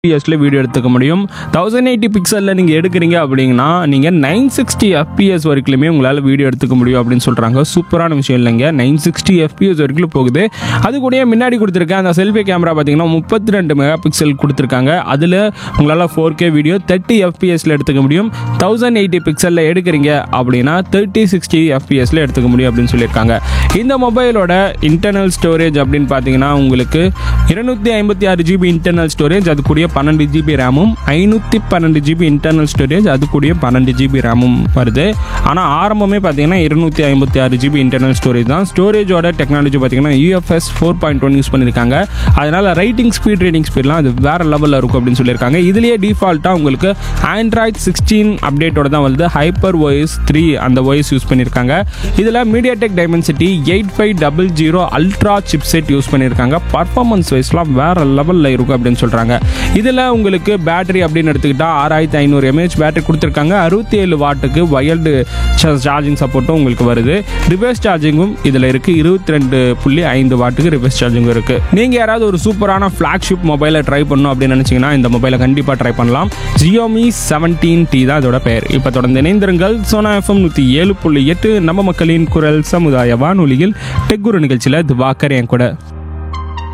எஃப்பிஎஸ்ல video எடுத்துக்க முடியும் thousand eighty பிக்சலில் நீங்கள் எடுக்கிறீங்க அப்படிங்கன்னா நீங்கள் நைன் சிக்ஸ்டி எஃப்பிஎஸ் வரைக்குமே உங்களால் வீடியோ எடுத்துக்க முடியும் அப்படின்னு சொல்கிறாங்க சூப்பரான விஷயம் இல்லைங்க நைன் சிக்ஸ்டி எஃப்பிஎஸ் வரைக்கும் போகுது அது கூடயே முன்னாடி கொடுத்துருக்க அந்த செல்ஃபி கேமரா பார்த்தீங்கன்னா முப்பத்தி ரெண்டு மெகா பிக்சல் கொடுத்துருக்காங்க அதில் உங்களால் ஃபோர் கே வீடியோ தேர்ட்டி எஃப்பிஎஸ்ல எடுத்துக்க முடியும் தௌசண்ட் எயிட்டி பிக்சலில் எடுக்கிறீங்க அப்படின்னா தேர்ட்டி சிக்ஸ்டி எஃப்பிஎஸ்ல எடுத்துக்க முடியும் அப்படின்னு சொல்லியிருக்காங்க இந்த மொபைலோட இன்டர்னல் ஸ்டோரேஜ் அப்படின்னு பார்த்தீங்கன்னா உங்களுக்கு இருநூத்தி ஐம்பத்தி ஆறு ஜிபி இன்டர்னல் ஸ்டோரேஜ் அது கூடிய பன்னெண்டு ஜிபி ரேமும் ஐநூற்றி பன்னெண்டு ஜிபி இன்டர்னல் ஸ்டோரேஜ் அது கூடிய பன்னெண்டு ஜிபி ரேமும் வருது ஆனால் ஆரம்பமே பார்த்தீங்கன்னா இருநூத்தி ஐம்பத்தி ஆறு ஜிபி இன்டர்னல் ஸ்டோரேஜ் தான் ஸ்டோரேஜோட டெக்னாலஜி பார்த்தீங்கன்னா UFS four point one use பண்ணியிருக்காங்க அதனால ரைட்டிங் ஸ்பீட் ரீடிங் ஸ்பீட்லாம் அது வேற லெவலில் இருக்கும் அப்படின்னு சொல்லியிருக்காங்க இதுலேயே டிஃபால்ட்டாக உங்களுக்கு ஆண்ட்ராய்ட் சிக்ஸ்டீன் அப்டேட்டோட தான் வருது ஹைப்பர் ஒய்ஸ் த்ரீ அந்த ஒய்ஸ் யூஸ் பண்ணியிருக்காங்க இதில் MediaTek Dimensity eight five double zero ultra chipset use பண்ணியிருக்காங்க பர்ஃபார்மன்ஸ் வைஸ்லாம் வேற லெவலில் இருக்கும் அப்படின்னு சொல்கிறாங்க இதில் உங்களுக்கு பேட்டரி அப்படின்னு எடுத்துக்கிட்டா ஆறாயிரத்தி ஐநூறு எம்ஏஹெச் பேட்டரி கொடுத்துருக்காங்க அறுபத்தி ஏழு வாட்டுக்கு வயல்டு சார்ஜிங் சப்போர்ட்டும் உங்களுக்கு வருது ரிவர்ஸ் சார்ஜிங்கும் இதில் இருக்குது இருபத்தி ரெண்டு புள்ளி ஐந்து வாட்டுக்கு ரிவர்ஸ் சார்ஜிங் இருக்குது நீங்கள் யாராவது ஒரு சூப்பரான ஃப்ளாக்ஷிப் மொபைலை ட்ரை பண்ணணும் அப்படின்னு நினச்சிங்கன்னா இந்த மொபைலை கண்டிப்பாக ட்ரை பண்ணலாம் ஜியோமி செவன்டீன் டி தான் இதோட பெயர் இப்போ தொடர்ந்து இணைந்திருங்கள் சோனா எஃப்எம் நூற்றி ஏழு புள்ளி எட்டு நம்ம மக்களின் குரல் சமுதாய வானொலியில் டெக்குரு நிகழ்ச்சியில் திவாக்கர் என் கூட